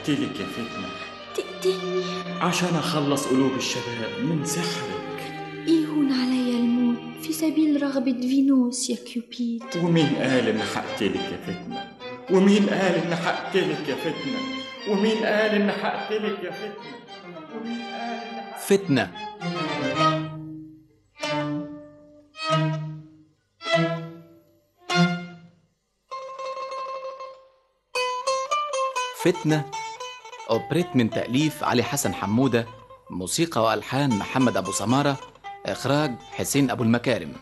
أقتلك يا فتنة تقتلني عشان أخلص قلوب الشباب من سحرك يهون علي الموت في سبيل رغبة فينوس يا كيوبيد ومين قال إن هقتلك يا فتنة ومين قال إن هقتلك يا فتنة ومين قال إن هقتلك يا فتنة ومين قال إن فتنة فتنة أوبريت من تأليف علي حسن حمودة موسيقى وألحان محمد أبو سمارة إخراج حسين أبو المكارم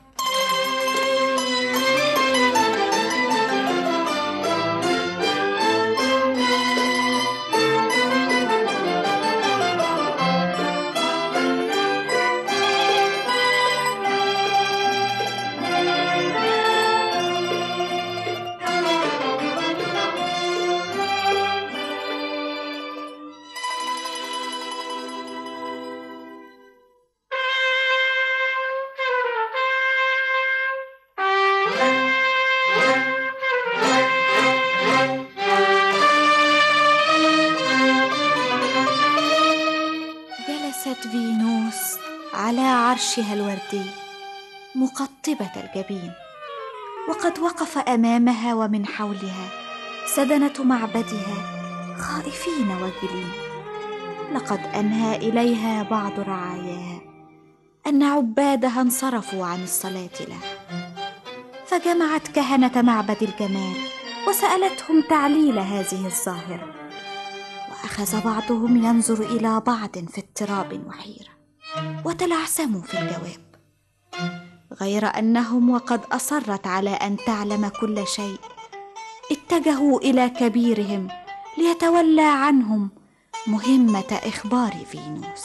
جلست فينوس على عرشها الوردي مقطبة الجبين وقد وقف أمامها ومن حولها سدنة معبدها خائفين وجلين لقد أنهى إليها بعض رعاياها أن عبادها انصرفوا عن الصلاة له فجمعت كهنة معبد الجمال وسألتهم تعليل هذه الظاهرة واخذ بعضهم ينظر الى بعض في اضطراب وحيره وتلعثموا في الجواب غير انهم وقد اصرت على ان تعلم كل شيء اتجهوا الى كبيرهم ليتولى عنهم مهمه اخبار فينوس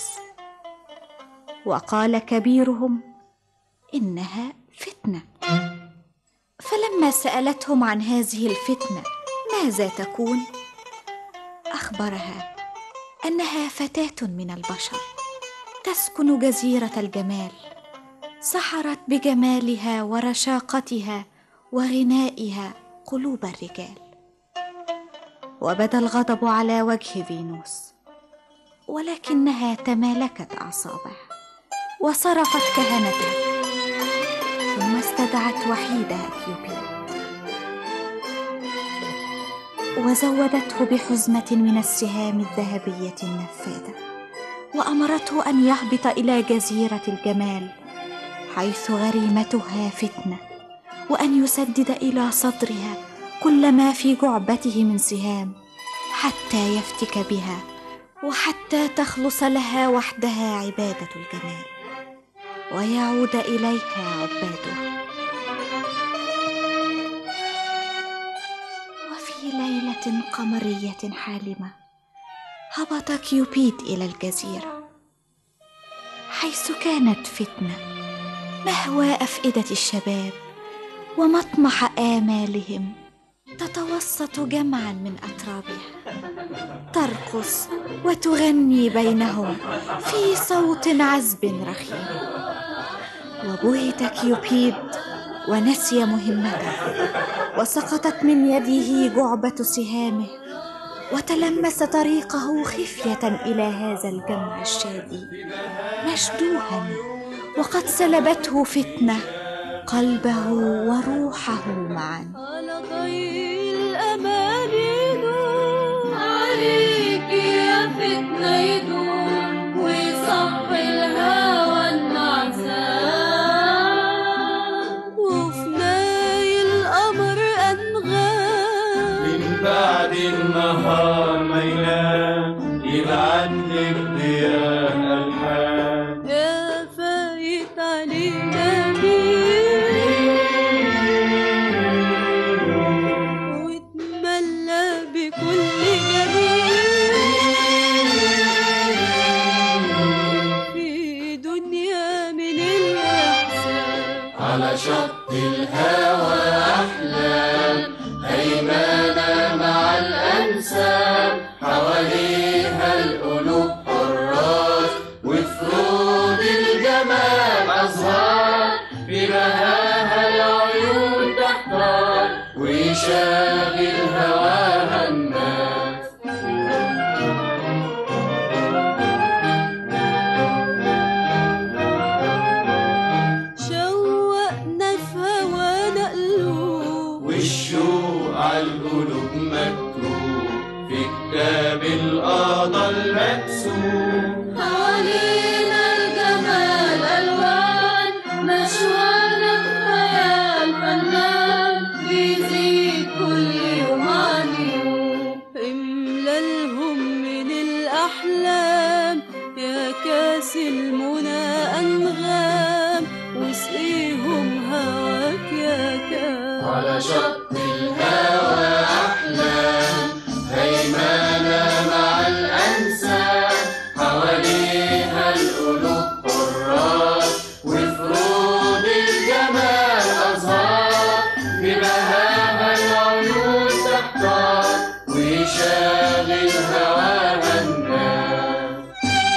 وقال كبيرهم انها فتنه فلما سالتهم عن هذه الفتنه ماذا تكون اخبرها انها فتاه من البشر تسكن جزيره الجمال سحرت بجمالها ورشاقتها وغنائها قلوب الرجال وبدا الغضب على وجه فينوس ولكنها تمالكت اعصابها وصرفت كهنتها ثم استدعت وحيدها كيوبيد وزودته بحزمه من السهام الذهبيه النفاذه وامرته ان يهبط الى جزيره الجمال حيث غريمتها فتنه وان يسدد الى صدرها كل ما في جعبته من سهام حتى يفتك بها وحتى تخلص لها وحدها عباده الجمال ويعود اليها عبادها وفي ليله قمريه حالمه هبط كيوبيد الى الجزيره حيث كانت فتنه مهوى افئده الشباب ومطمح امالهم تتوسط جمعا من اطرابها ترقص وتغني بينهم في صوت عذب رخيم وبهت كيوبيد ونسي مهمته وسقطت من يده جعبه سهامه وتلمس طريقه خفيه الى هذا الجمع الشادي مشدوها وقد سلبته فتنه قلبه وروحه معا على طي الأمان يدوم عليك يا فتنة يدوم ويصب الهوى النعسان وفي ناي القمر أنغام من بعد النهار ما ينام يبعت لك ضياء الحان يا فايت علينا بيه وتملى بكل جميل في دنيا من الإحسان على شط الهوى أحلام هيمانة مع الأنسام حواليها القلوب حراس وفروض الجمال أزهار في بهاها العيون تحتار ويشاغل هواها الناس شط الهوى أحلام هيمنة مع الأنسام حواليها القلوب حراس وفروض الجمال أزهار ببهاها العيون تحتار ويشاغل هواها الناس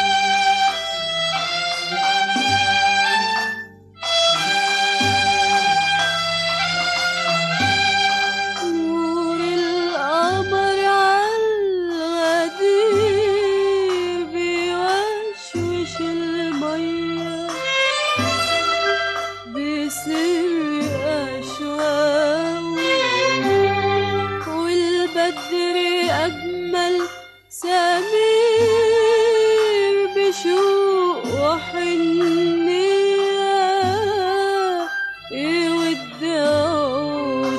نور القمر عالغدير بيوشوش المية بسر أشواقه والبدر أجمل سمير بشوق وحنية يودعوا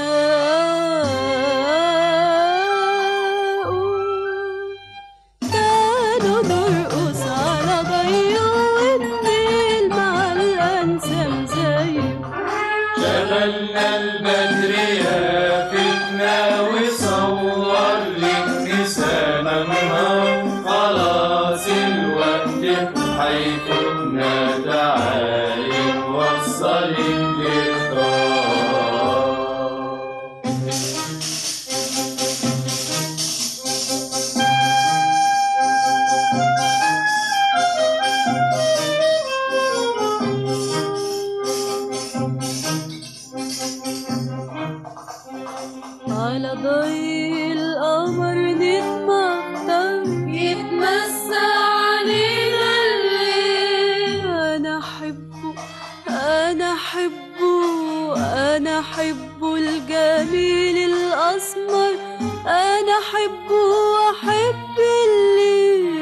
الشاق كانوا نرقص على ضيه والنيل مع الأنسام زيه شغلنا البدر يافتنا وصور لك نسانا النهار خلاص الوقت هيفوتنا تعالي نوصلك للدار على ضي القمر نتمخطر يتمسى علينا الليل أنا أحبه أنا أحبه أنا أحبه الجميل الأسمر أنا أحبه وأحب الليل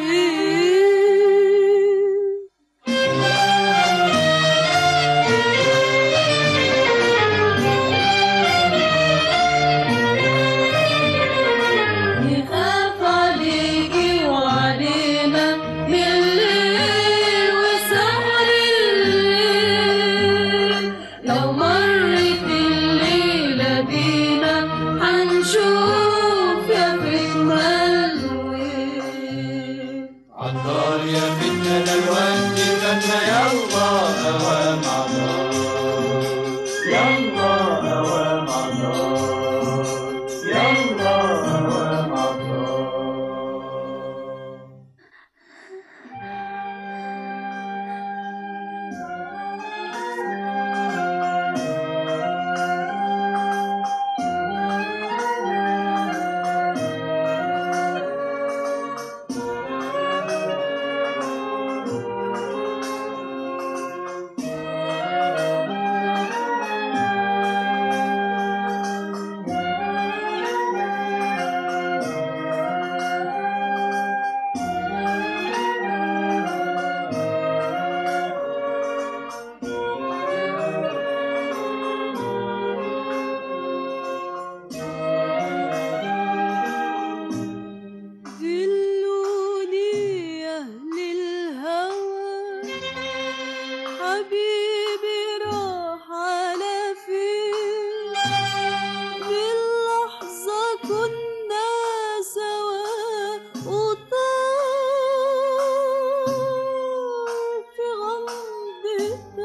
يخاف عليكي وعلينا من الليل وسهر الليل لو مرت الليلة بينا هنشوف يا فتنا الويل عطار يا فتنة الوقت فتنا يلا أوام عطار يلا أوام عطار يلا أوام عطار دلوني يا أهل الهوى حبيبي راح على فين من لحظة كنا سوا وطار في غمضة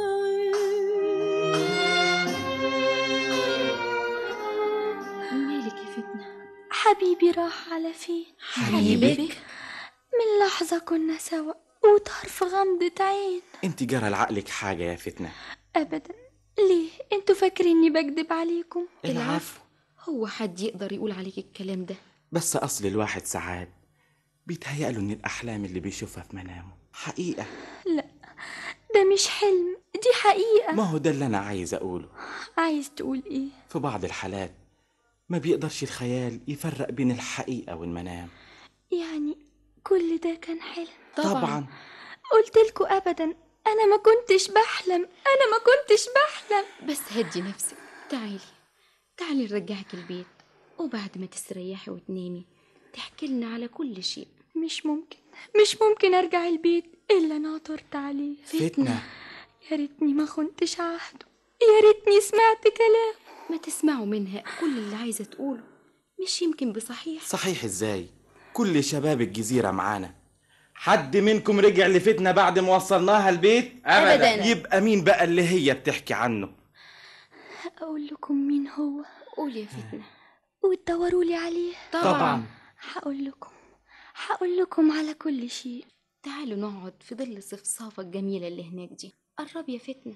عين مالك يا فتنة حبيبي راح على فين حبيبك؟ من لحظة كنا سوا وطار في غمضة عين انت جرى لعقلك حاجة يا فتنة أبدا ليه انتوا فاكريني بكذب عليكم العفو هو حد يقدر يقول عليك الكلام ده بس أصل الواحد ساعات بيتهيأله إن الأحلام اللي بيشوفها في منامه حقيقة لا ده مش حلم دي حقيقة ما هو ده اللي أنا عايز أقوله عايز تقول ايه في بعض الحالات ما بيقدرش الخيال يفرق بين الحقيقة والمنام يعني كل ده كان حلم طبعا قلت لكم ابدا انا ما كنتش بحلم انا ما كنتش بحلم بس هدي نفسك تعالي تعالي نرجعك البيت وبعد ما تستريحي وتنامي تحكي لنا على كل شيء مش ممكن مش ممكن ارجع البيت الا انا عثرت عليه فتنة يا ريتني ما خنتش عهده يا ريتني سمعت كلام ما تسمعوا منها كل اللي عايزة تقوله مش يمكن بصحيح صحيح ازاي كل شباب الجزيرة معانا حد منكم رجع لفتنا بعد ما وصلناها البيت أبداً. يبقى مين بقى اللي هي بتحكي عنه أقول لكم مين هو قول يا فتنة وتدوروا لي عليه طبعا هقول لكم هقول لكم على كل شيء تعالوا نقعد في ظل الصفصافة الجميلة اللي هناك دي قرب يا فتنة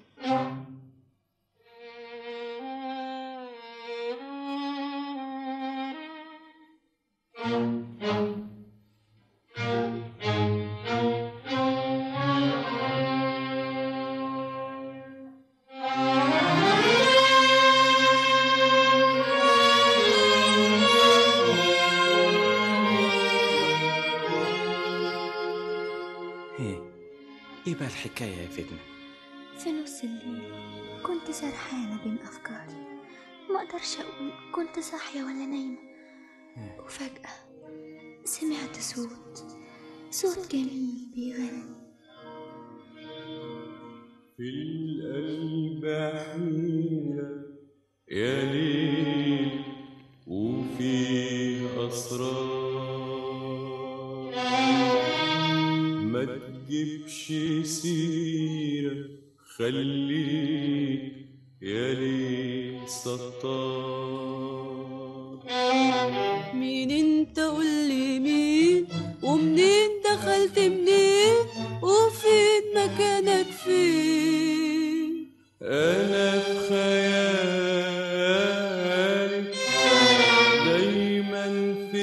ايه ايه بقى الحكاية يا فتنة في نص الليل كنت سرحانة بين أفكاري ما أقدرش أقول كنت صاحية ولا نايمة وفجأة سمعت صوت صوت جميل بيغني في القلب حيرة يا ليل وفي أسرار ما تجيبش سيرة خليك يا ليل ستار مين انت قولي مين ومنين دخلت منين وفين مكانك فين أنا في خيالك دايما في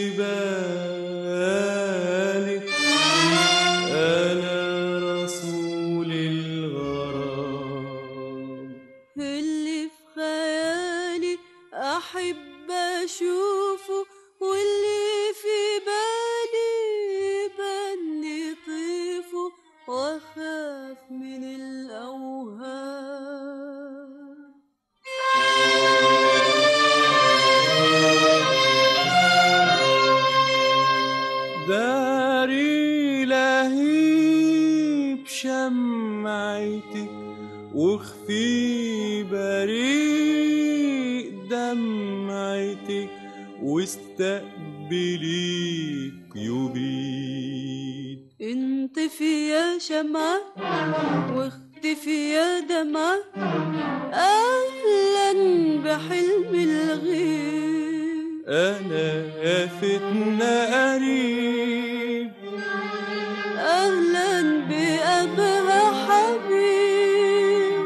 بالك أنا رسول الغرام اللي في خيالي احب اشوفه واللي في بالي بني طيفه واخاف من الاوهام داري لهيب شمعتك واخفي بريء دمعتك واستقبلي يبيد انطفي يا شمعة واختفي يا دمعة أهلا بحلم الغيب أنا يا فتنة قريب أهلا بأبها حبيب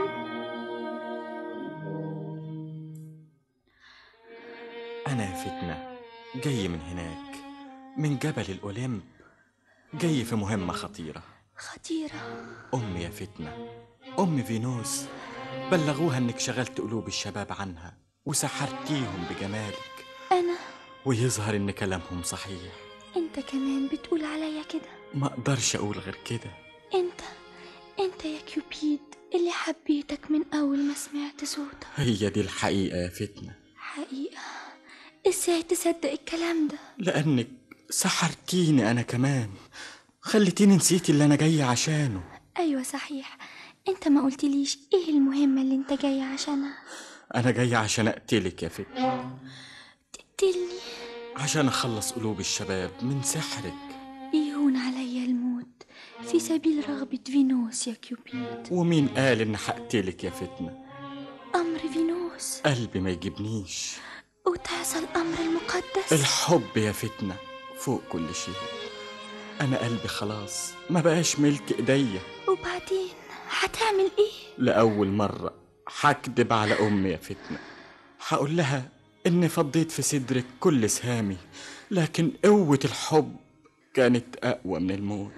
أنا يا فتنة جاي من هناك من جبل الأوليمب جاي في مهمة خطيرة خطيرة أمي يا فتنة أم فينوس بلغوها إنك شغلت قلوب الشباب عنها وسحرتيهم بجمالك أنا ويظهر إن كلامهم صحيح أنت كمان بتقول عليا كده ما أقدرش أقول غير كده أنت أنت يا كيوبيد اللي حبيتك من أول ما سمعت صوتك هي دي الحقيقة يا فتنة حقيقة إزاي تصدق الكلام ده لأنك سحرتيني أنا كمان خليتيني نسيت اللي أنا جاي عشانه أيوة صحيح أنت ما قلتليش إيه المهمة اللي أنت جاي عشانها أنا جاي عشان أقتلك يا فتنة تقتلني عشان أخلص قلوب الشباب من سحرك يهون عليا الموت في سبيل رغبة فينوس يا كيوبيد ومين قال إن هقتلك يا فتنة أمر فينوس قلبي ما يجيبنيش وتعصى الأمر المقدس الحب يا فتنة فوق كل شيء أنا قلبي خلاص ما بقاش ملك إيديا وبعدين هتعمل إيه؟ لأول مرة هكدب على أمي يا فتنة هقول لها إني فضيت في صدرك كل سهامي لكن قوة الحب كانت أقوى من الموت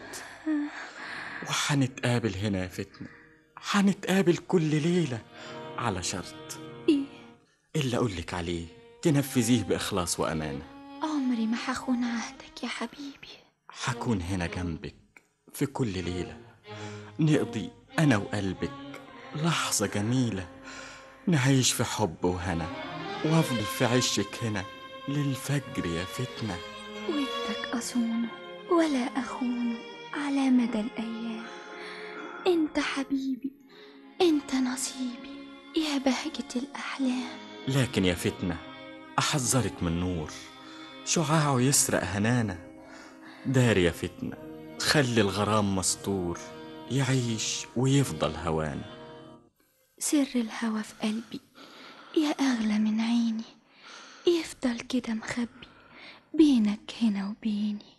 وحنتقابل هنا يا فتنة حنتقابل كل ليلة على شرط إيه؟ اللي أقولك عليه تنفذيه بإخلاص وأمانة عمري ما هخون عهدك يا حبيبي حكون هنا جنبك في كل ليلة نقضي أنا وقلبك لحظة جميلة نعيش في حب وهنا وأفضل في عشك هنا للفجر يا فتنة ودك أصونه ولا أخونه على مدى الأيام أنت حبيبي أنت نصيبي يا بهجة الأحلام لكن يا فتنة أحذرك من نور شعاعه يسرق هنانا دار يا فتنة خلي الغرام مستور يعيش ويفضل هوانا سر الهوى في قلبي يا أغلى من عيني يفضل كده مخبي بينك هنا وبيني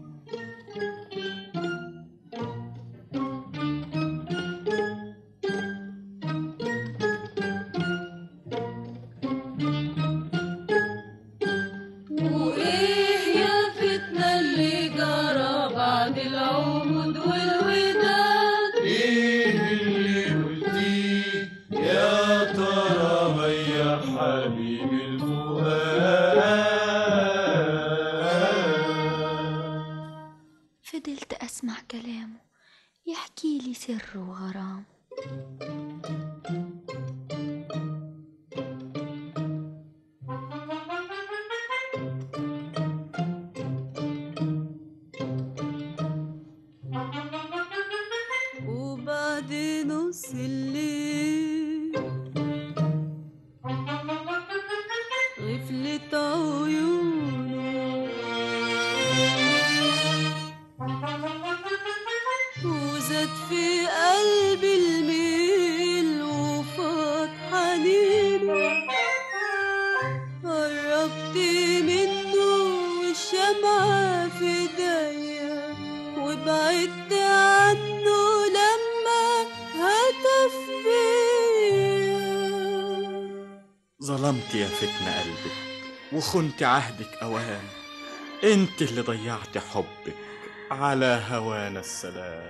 وإيه يا فتنة اللي جرى بعد العهود والوداد ايه اللي قلتيه يا ترى يا حبيب الفؤاد فضلت أسمع كلامه يحكي لي سر وغرام وبعد نص الليل غفلت عيونه وزاد في قلبي الميل وفاض حنينه قربت منه والشمعة في ايديا وبعدت عنه لما هتف بيا ظلمت يا فتنة قلبك وخنت عهدك أوان انت اللي ضيعت حبك على هوانا السلام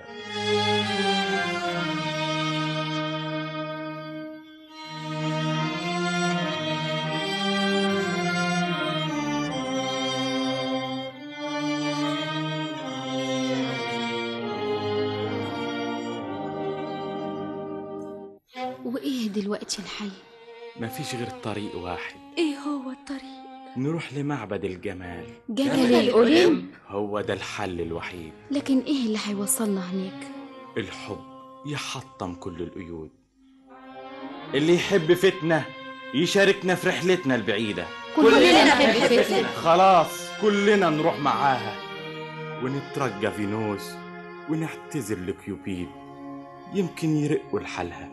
وإيه دلوقتي الحي مفيش غير طريق واحد إيه هو الطريق؟ نروح لمعبد الجمال جبل الأوليم هو ده الحل الوحيد لكن إيه اللي هيوصلنا هناك الحب يحطم كل القيود اللي يحب فتنة يشاركنا في رحلتنا البعيدة كلنا نحب فتنة خلاص كلنا نروح معاها ونترجى فينوس ونعتذر لكيوبيد يمكن يرقوا لحالها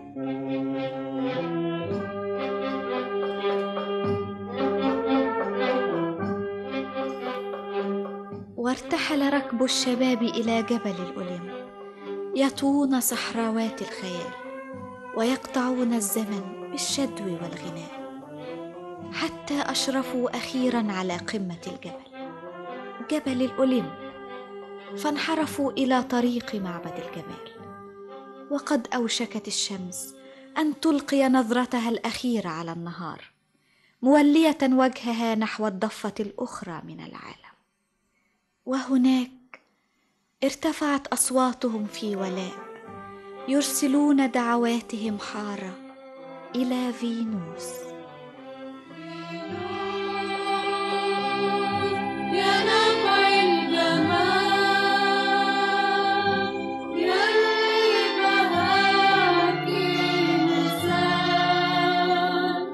وارتحل ركب الشباب إلى جبل الأوليم يطوون صحراوات الخيال ويقطعون الزمن بالشدو والغناء حتى أشرفوا أخيرا على قمة الجبل جبل الأوليم فانحرفوا إلى طريق معبد الجمال وقد أوشكت الشمس أن تلقي نظرتها الأخيرة على النهار مولية وجهها نحو الضفة الأخرى من العالم وهناك ارتفعت اصواتهم في ولاء يرسلون دعواتهم حاره الى فينوس يا نبع الجمال يا اللي بهاك النساء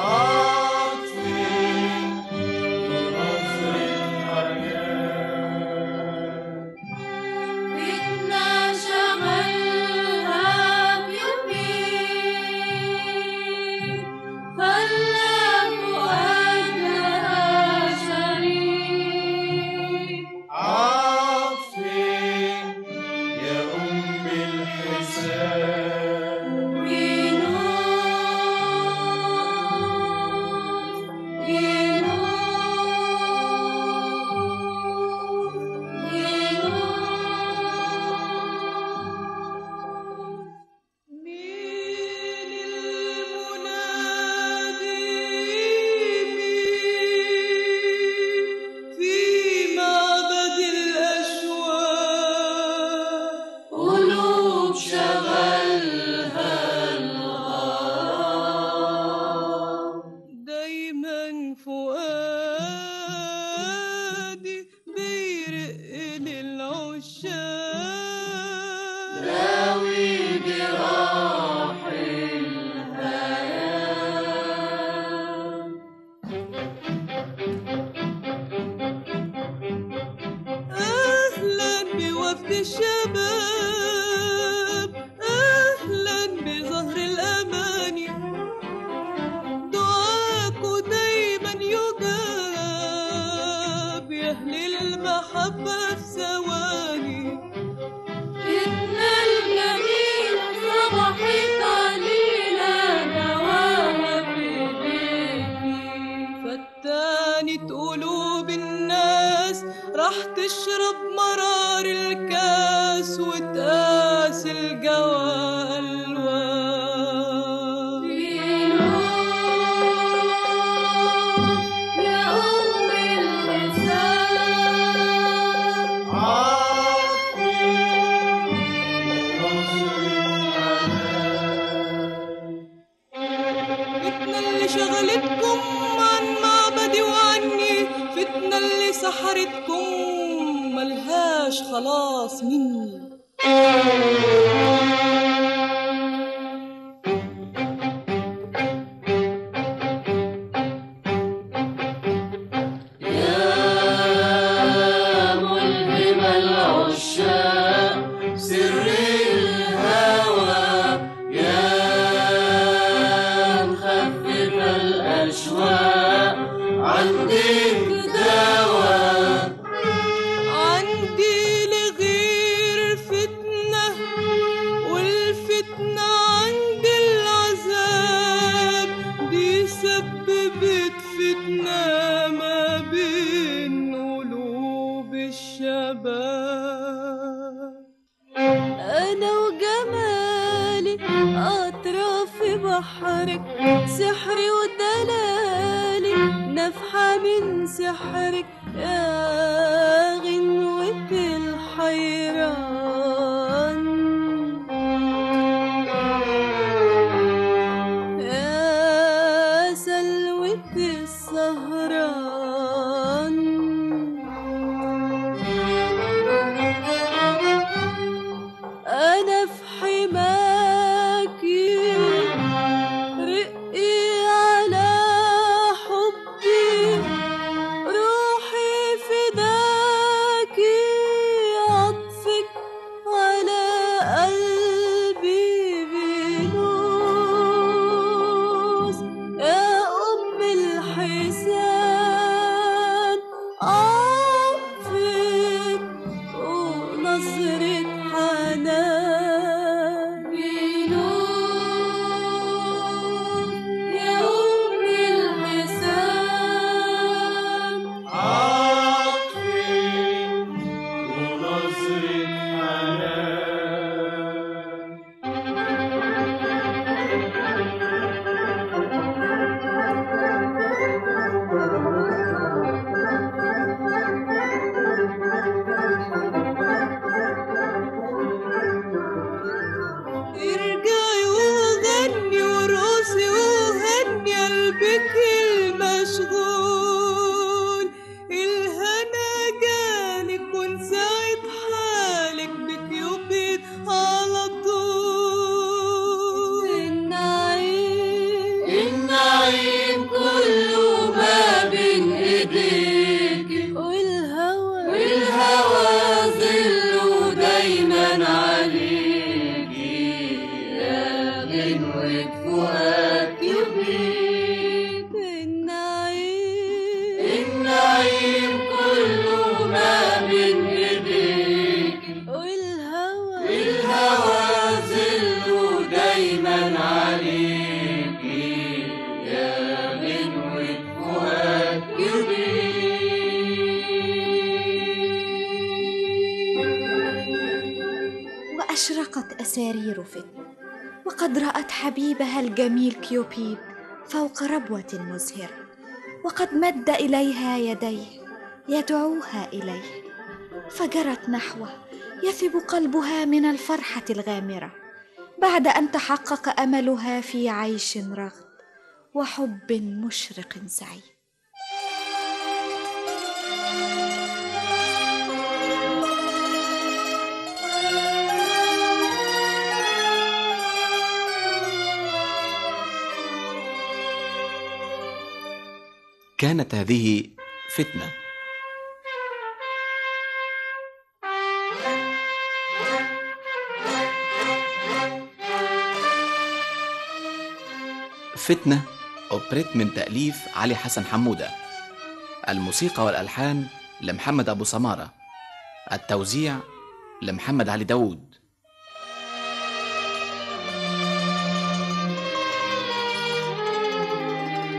فتنة شغلها بيومين خلى فؤاد تشرب مرار الكاس وتقاس الجوى ألوان يا أم الحساب فتنة اللي شغلتكم عن معبدي وعني فتنة اللي سحرتكم ملهاش خلاص مني يا ملهم العشاق سر الهوى يا مخفف الأشواق عندك دواء عندي لغير فتنة والفتنة عند العذاب دي سببت فتنة ما بين قلوب الشباب أنا وجمالي أطراف بحرك سحري ودلالي نفحة من سحرك يا غنوة الحيران يا سلوة السهران أنا في حماكي رقي على حبي روحي فداكي عطفك على قلبي بينوس يا أم الحسان عطفك ونظرة حنان يا أم الحساب عطفي ونظرة حنان ارجعي وغني ورقصي وهني قلبك المشغول الهنا جالك ونساعد حالك بك يبيد على طول النعيم النعيم كله ما بين إيديك والهوى والهوى ظله دايما عليكي يا غنوة فؤاد يبيد النعيم النعيم كله ما بين إيديك والهوى الهوى ظله دايما عليكي يا غنوة فؤاد وأشرقت أسارير فتنة وقد رأت حبيبها الجميل كيوبيد فوق ربوة مزهرة وقد مد إليها يديه يدعوها إليه فجرت نحوه يثب قلبها من الفرحة الغامرة بعد أن تحقق أملها في عيش رغد وحب مشرق سعيد كانت هذه فتنه فتنه اوبريت من تاليف علي حسن حموده الموسيقى والالحان لمحمد ابو سماره التوزيع لمحمد علي داوود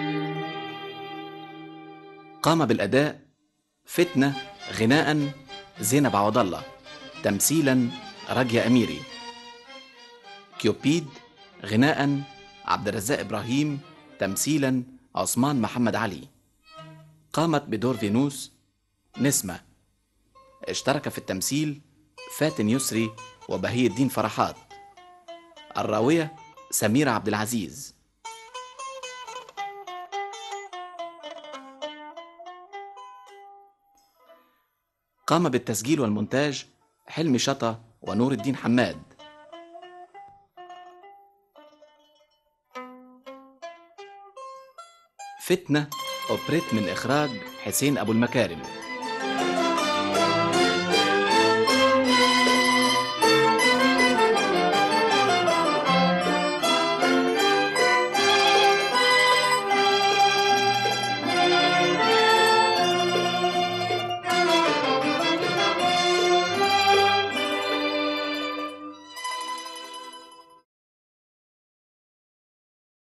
قام بالأداء فتنة غناء زينب عوض الله تمثيلا رجيا أميري كيوبيد غناء عبد الرزاق إبراهيم تمثيلا عثمان محمد علي قامت بدور فينوس نسمة اشترك في التمثيل فاتن يسري وبهي الدين فرحات الراوية سميرة عبد العزيز قام بالتسجيل والمونتاج حلمي شطة ونور الدين حماد فتنة أوبريت من إخراج حسين أبو المكارم